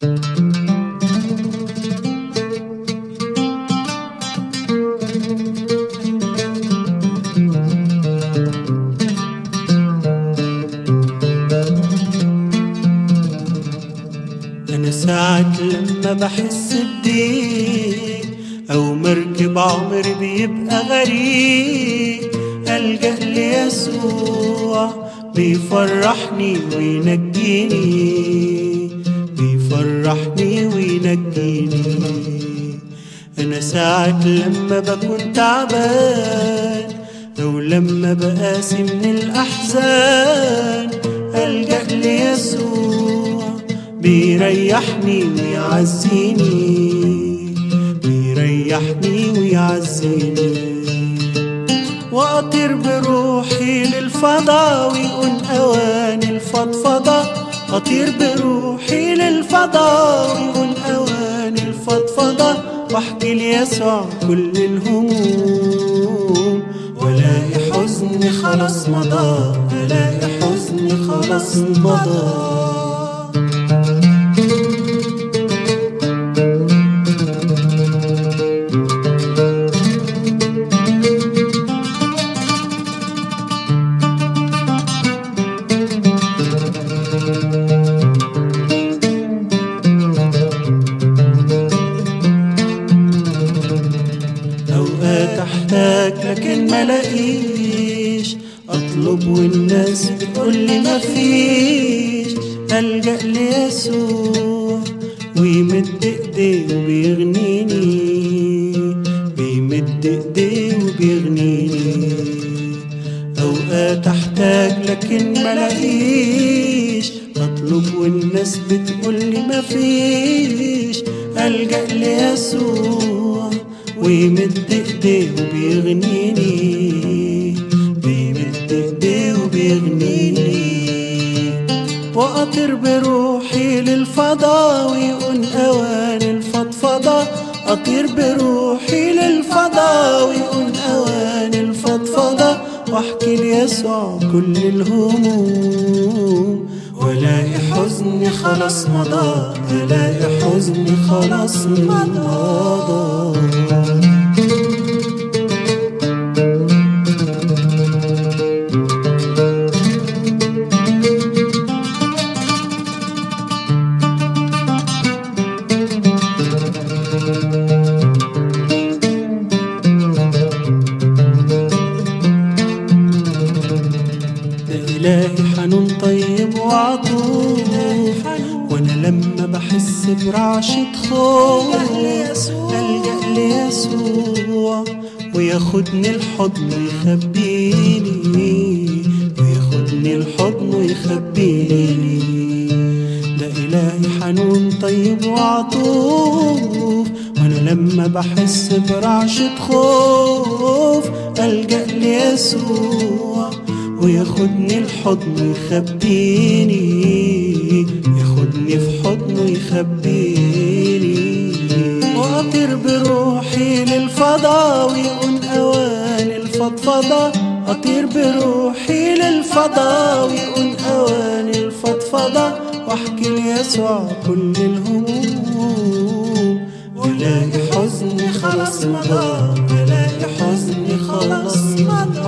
أنا ساعة لما بحس بضيق أو مركب عمري بيبقى غريب ألجأ ليسوع بيفرحني وينجيني بيفرحني وينجيني أنا ساعة لما بكون تعبان أو لما بقاسي من الأحزان ألجأ ليسوع بيريحني ويعزيني بيريحني ويعزيني وأطير بروحي للفضا ويكون أوان الفضفضة أطير بروحي للفضا ويكون أوان الفضفضة واحكي ليسوع كل الهموم ولاقي حزني خلاص مضى ألاقي حزني خلاص مضى أوقات أحتاج لكن ملاقيش أطلب والناس بتقولي مفيش ألجأ ليسوع ويمد إيديه وبيغنيني بيمد إيديه وبيغنيني أوقات أحتاج لكن ملاقيش أطلب والناس بتقولي مفيش ألجأ ليسوع ويمد إيديه وبيغنيني بيمد إيديه وبيغنيني وأطير بروحي للفضا ويكون أوان الفضفضة أطير بروحي للفضا ويكون أوان الفضفضة واحكي ليسوع كل الهموم ولاقي حزني خلاص مضى الاقي حزني خلاص مضى ده إلهي حنون طيب وعطوف وأنا لما بحس برعشة خوف ألجأ ليسوع وياخدني الحضن يخبيني وياخدني الحضن ويخبيني ده إلهي حنون طيب وعطوف وأنا لما بحس برعشة خوف ألجأ ليسوع وياخدني الحضن يخبيني ياخدني في حضنه يخبيني وأطير بروحي للفضا ويكون أوان الفضفضة أطير بروحي للفضا ويكون أوان الفضفضة واحكي ليسوع كل الهموم ولاقي حزني خلاص مضى ولاقي حزني خلاص مضى